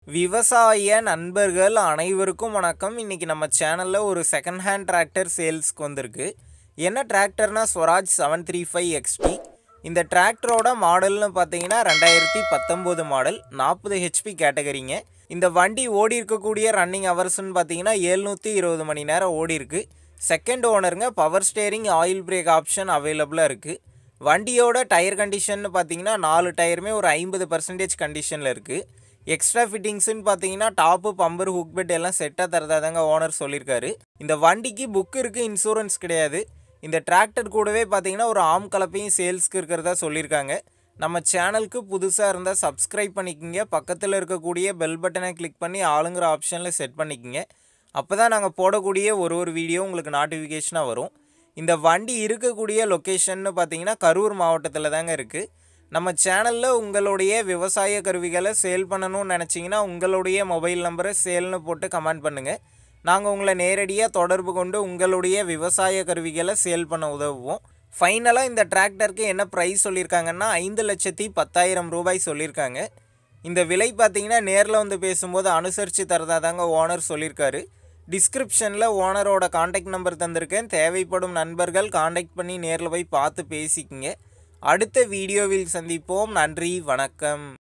விவசாய நண்பர்கள் அனைவருக்கும் வணக்கம் இன்றைக்கி நம்ம சேனலில் ஒரு செகண்ட் ஹேண்ட் டிராக்டர் சேல்ஸ்க்கு வந்திருக்கு என்ன டிராக்டர்னா Swaraj seven three five XT இந்த டிராக்டரோட மாடல்னு பார்த்தீங்கன்னா ரெண்டாயிரத்தி பத்தொம்போது மாடல் நாற்பது ஹெச்பி கேட்டகரிங்க இந்த வண்டி ஓடி இருக்கக்கூடிய ரன்னிங் ஹவர்ஸ்னு பார்த்தீங்கன்னா எழுநூற்றி இருபது மணி நேரம் ஓடி இருக்கு செகண்ட் ஓனருங்க power steering oil brake option அவைலபிளாக இருக்குது வண்டியோட டயர் கண்டிஷன்னு பார்த்தீங்கன்னா நாலு டயருமே ஒரு ஐம்பது பர்சன்டேஜ் கண்டிஷனில் இருக்குது எக்ஸ்ட்ரா ஃபிட்டிங்ஸ்னு பார்த்தீங்கன்னா டாப்பு பம்பர் ஹுக் பெட் எல்லாம் செட்டாக தரதா தாங்க ஓனர் சொல்லியிருக்காரு இந்த வண்டிக்கு புக் இருக்குது இன்சூரன்ஸ் கிடையாது இந்த டிராக்டர் கூடவே பார்த்தீங்கன்னா ஒரு ஆம் கலப்பையும் சேல்ஸ்க்கு இருக்கிறதா சொல்லியிருக்காங்க நம்ம சேனலுக்கு புதுசாக இருந்தால் சப்ஸ்கிரைப் பண்ணிக்கோங்க பக்கத்தில் இருக்கக்கூடிய பெல் பட்டனை கிளிக் பண்ணி ஆளுங்கிற ஆப்ஷனில் செட் பண்ணிக்கோங்க அப்போ தான் நாங்கள் போடக்கூடிய ஒரு ஒரு வீடியோ உங்களுக்கு நோட்டிஃபிகேஷனாக வரும் இந்த வண்டி இருக்கக்கூடிய லொக்கேஷன்னு பார்த்தீங்கன்னா கரூர் மாவட்டத்தில் தாங்க இருக்குது நம்ம சேனலில் உங்களுடைய விவசாய கருவிகளை சேல் பண்ணணும்னு நினச்சிங்கன்னா உங்களுடைய மொபைல் நம்பரை சேல்னு போட்டு கமெண்ட் பண்ணுங்கள் நாங்கள் உங்களை நேரடியாக தொடர்பு கொண்டு உங்களுடைய விவசாய கருவிகளை சேல் பண்ண உதவுவோம் ஃபைனலாக இந்த டிராக்டருக்கு என்ன ப்ரைஸ் சொல்லியிருக்காங்கன்னா ஐந்து லட்சத்தி பத்தாயிரம் ரூபாய் சொல்லியிருக்காங்க இந்த விலை பார்த்தீங்கன்னா நேரில் வந்து பேசும்போது அனுசரித்து தரதா தாங்க ஓனர் சொல்லியிருக்காரு டிஸ்கிரிப்ஷனில் ஓனரோட காண்டாக்ட் நம்பர் தந்திருக்கேன் தேவைப்படும் நண்பர்கள் காண்டாக்ட் பண்ணி நேரில் போய் பார்த்து பேசிக்கங்க அடுத்த வீடியோவில் சந்திப்போம் நன்றி வணக்கம்